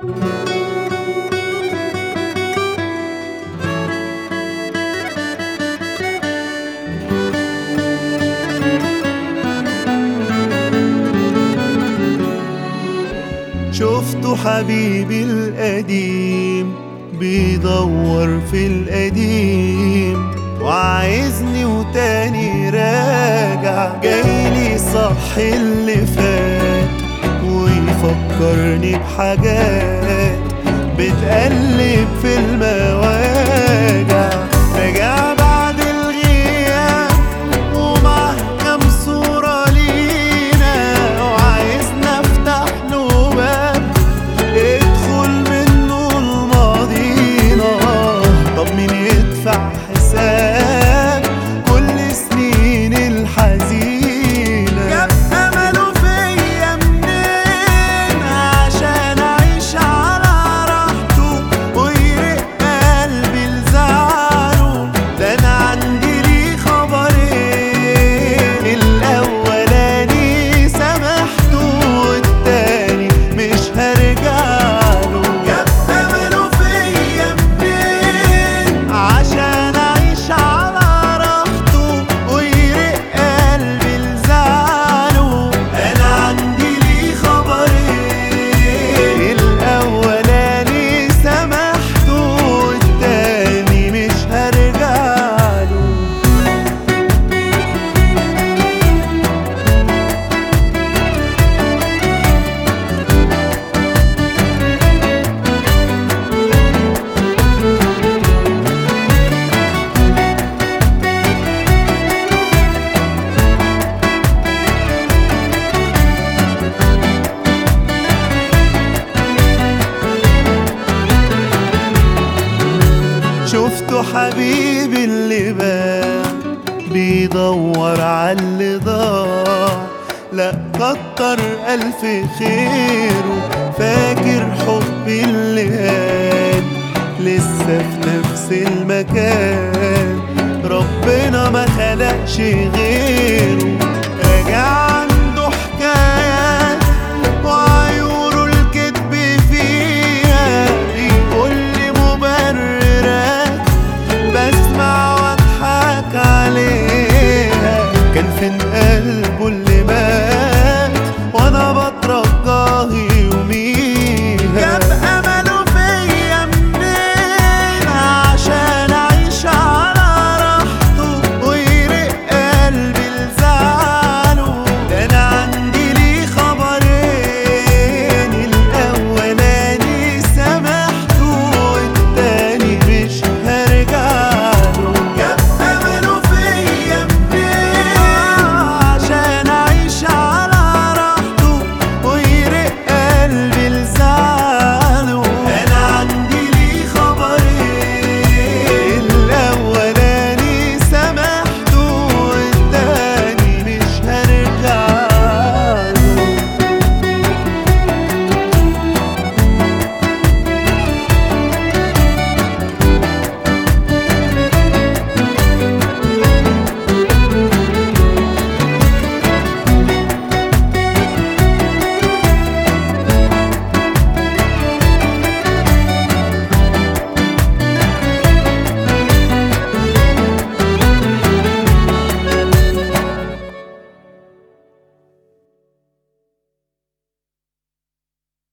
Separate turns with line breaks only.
شفته حبيبي القديم بيدور في القديم وعايزني وتاني راجع جايلي صح اللي فات ويفكرني بحاجات بتقلب في المواجع رجع بعد الغياب ومعه كام صورة لينا وعايزنا افتح له باب ادخل منه لماضينا طب مين يدفع حساب كل سنين الحزينة جاب أمله فيا منين عشان أعيش على راحته ويرق قلبي لزعله ده أنا عندي ليه خبرين الأولاني سامحته والتاني مش هرجعله جاب أمله فيا منين عشان أعيش على راحته ويرق قلبي لزعله أنا عندي ليه خبرين الأولاني سامحته والتاني مش هرجعله شفته حبيبي اللي بان بيدور على اللي ضاع لا كتر ألف خيره فاكر حبي اللي هان لسه في نفس المكان ربنا ما خلقش غيره راجع